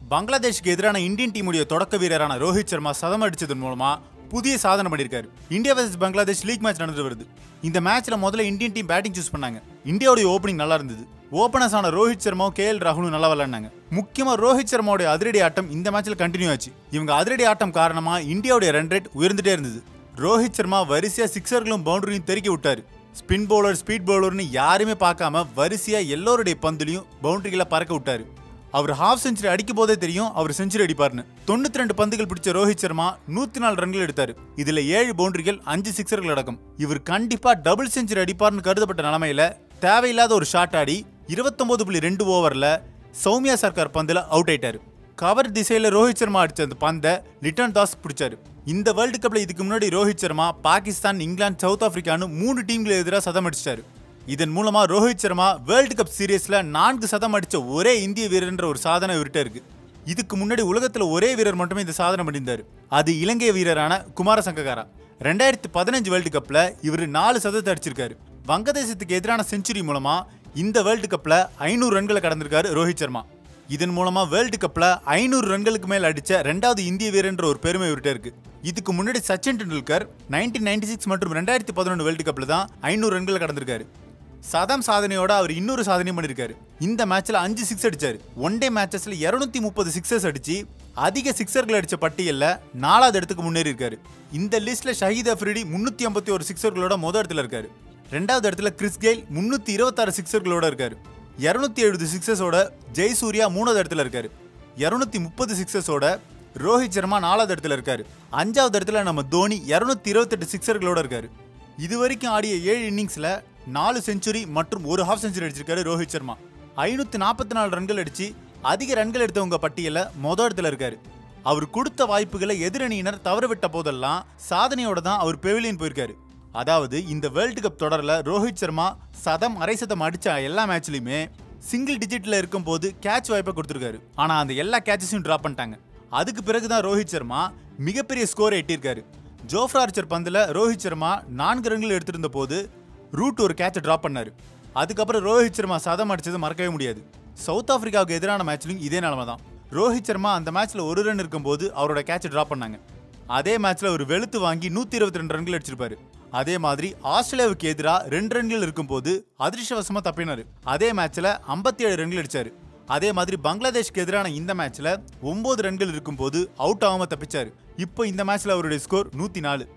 பங்களாதேஷ்க்கு எதிரான இந்தியன் டீமுடைய தொடக்க வீரரான ரோஹித் சர்மா சதம் அடிச்சதன் மூலமா புதிய சாதனை பண்ணியிருக்காரு India versus Bangladesh league match நடந்து வருது இந்த மேட்ச்ல முதல்ல இந்தியன் டீம் பேட்டிங் சூஸ் பண்ணாங்க இந்தியாவுடைய ஓப்பனிங் நல்லா இருந்தது ஓபனர்ஸ் ஆன ரோஹித் சர்மாவும் கே எல் ராகுலும் நல்லா விளையாடினாங்க முக்கியமா ரோஹித் சர்மாவுடைய அதிரடி ஆட்டம் இந்த மேட்ச்ல கண்டினியூ ஆச்சு இவங்க அதிரடி ஆட்டம் காரணமா இந்தியாவுடைய ரன் ரேட் உயர்ந்துட்டே இருந்தது ரோஹித் சர்மா வரிசையா சிக்ஸர்களும் பவுண்டரியும் தெருக்கி விட்டாரு ஸ்பின் பவுலர் ஸ்பீட் பவுலர்னு யாருமே பார்க்காம வரிசையா எல்லோருடைய பந்துலையும் பவுண்டரிகளை பறக்க விட்டாரு அவர் ஹாஃப் செஞ்சுரி அடிக்கும் போதே தெரியும் அவர் செஞ்சுரி அடிப்பார்னு தொண்ணூத்தி ரெண்டு பந்துகள் பிடிச்ச ரோஹித் சர்மா நூத்தி நாலு ரன்கள் எடுத்தாரு இதுல ஏழு பவுண்டரிகள் அஞ்சு சிக்ஸர்கள் அடக்கம் இவர் கண்டிப்பா டபுள் செஞ்சுரி அடிப்பார்னு கருதப்பட்ட நிலைமையில தேவையில்லாத ஒரு ஷாட் ஆடி இருபத்தொன்பது புள்ளி ரெண்டு ஓவர்ல சௌமியா சர்க்கார் பந்துல அவுட் ஆயிட்டாரு கவர் திசையில ரோஹித் சர்மா அடிச்ச அந்த பந்தை லிட்டன் தாஸ் பிடிச்சாரு இந்த வேர்ல்டு கப்ல இதுக்கு முன்னாடி ரோஹித் சர்மா பாகிஸ்தான் இங்கிலாந்து சவுத் ஆப்பிரிக்கான்னு மூணு டீம்களுக்கு எதிராக சதம் அடிச்சிட்டாரு இதன் மூலமா ரோஹித் சர்மா வேர்ல்டு கப் சீரியஸ்ல நான்கு சதம் அடிச்ச ஒரே இந்திய வீரர்ன்ற ஒரு சாதனை இவர்கிட்ட இருக்கு இதுக்கு முன்னாடி உலகத்துல ஒரே வீரர் மட்டுமே இந்த சாதனை பண்ணியிருந்தாரு அது இலங்கை வீரரான குமார சங்ககாரா ரெண்டாயிரத்தி பதினஞ்சு வேர்ல்டு கப்ல இவர் நாலு சதத்தை அடிச்சிருக்காரு வங்கதேசத்துக்கு எதிரான செஞ்சுரி மூலமா இந்த வேர்ல்டு கப்ல ஐநூறு ரன்களை கடந்திருக்காரு ரோஹித் சர்மா இதன் மூலமா வேர்ல்டு கப்ல ஐநூறு ரன்களுக்கு மேல் அடிச்ச ரெண்டாவது இந்திய வீரன்ற ஒரு பெருமை இவர்கிட்ட இருக்கு இதுக்கு முன்னாடி Sachin Tendulkar nineteen ninety six மற்றும் ரெண்டாயிரத்தி பதினொன்று வேர்ல்டு கப்ல தான் ஐநூறு ரன்களை கடந்திருக்காரு சதம் சாதனையோட அவர் இன்னொரு சாதனையும் பண்ணியிருக்காரு இந்த மேட்ச்ல அஞ்சு சிக்ஸ் அடிச்சாரு ஒன் டே மேட்சஸ்ல இருநூத்தி முப்பது சிக்ஸஸ் அடிச்சு அதிக சிக்ஸர்கள் அடிச்ச பட்டியல்ல நாலாவது இடத்துக்கு முன்னேறி இருக்காரு இந்த லிஸ்ட்ல ஷஹீத் அஃப்ரிடி முன்னூத்தி ஐம்பத்தி ஒரு சிக்ஸர்களோட முதல் இடத்துல இருக்காரு ரெண்டாவது இடத்துல கிறிஸ் கெயில் முன்னூத்தி இருபத்தாறு சிக்ஸர்களோட இருக்காரு இருநூத்தி எழுபது சிக்ஸஸோட ஜெய்சூர்யா மூணாவது இடத்துல இருக்காரு இருநூத்தி முப்பது சிக்ஸஸோட ரோஹித் சர்மா நாலாவது இடத்துல இருக்காரு அஞ்சாவது இடத்துல நம்ம தோனி இருநூத்தி இருபத்தெட்டு சிக்ஸர்களோட இருக்காரு இது வரைக்கும் ஆடிய ஏழு இன்னிங்ஸ்ல நாலு செஞ்சுரி மற்றும் ஒரு ஹாஃப் செஞ்சுரி அடிச்சிருக்காரு ரோஹித் சர்மா ஐநூத்தி நாற்பத்தி நாலு ரன்கள் அடிச்சு அதிக ரன்கள் எடுத்தவங்க பட்டியல மொத இடத்துல இருக்காரு அவர் கொடுத்த வாய்ப்புகளை எதிரணியினர் தவறவிட்ட போதெல்லாம் சாதனையோட தான் அவர் பெவிலியன் போயிருக்காரு அதாவது இந்த வேர்ல்டு கப் தொடர்ல ரோஹித் சர்மா சதம் அரை சதம் அடிச்ச எல்லா மேட்ச்லயுமே சிங்கிள் டிஜிட்ல இருக்கும்போது கேட்ச் வாய்ப்பை கொடுத்துருக்காரு ஆனா அந்த எல்லா கேட்சஸையும் டிராப் பண்ணிட்டாங்க அதுக்கு பிறகுதான் ரோஹித் சர்மா மிகப்பெரிய ஸ்கோரை எட்டியிருக்காரு ஜோஃப்ரா ஆர்ச்சர் பந்துல ரோஹித் சர்மா நான்கு ரன்கள் எடுத்திருந்த போது ரூட் ஒரு கேட்சை டிராப் பண்ணாரு அதுக்கப்புறம் ரோஹித் சர்மா சதம் அடிச்சது மறக்கவே முடியாது சவுத் ஆப்பிரிக்காவுக்கு எதிரான மேட்ச்லையும் இதே நிலைமை தான் ரோஹித் சர்மா அந்த மேட்ச்ல ஒரு ரன் இருக்கும்போது அவரோட கேட்சை டிராப் பண்ணாங்க அதே மேட்ச்ல ஒரு வெளுத்து வாங்கி நூத்தி இருபத்தி ரெண்டு ரன்கள் அடிச்சிருப்பாரு அதே மாதிரி ஆஸ்திரேலியாவுக்கு எதிராக ரெண்டு ரன்கள் இருக்கும்போது அதிர்ஷ்டவசமா தப்பினாரு அதே மேட்ச்ல 57 ஏழு ரன்கள் அடிச்சாரு அதே மாதிரி பங்களாதேஷ்க்கு எதிரான இந்த மேட்ச்ல ஒன்பது ரன்கள் இருக்கும்போது அவுட் ஆகாம தப்பிச்சாரு இப்போ இந்த மேட்ச்ல அவருடைய ஸ்கோர் நூத்தி நாலு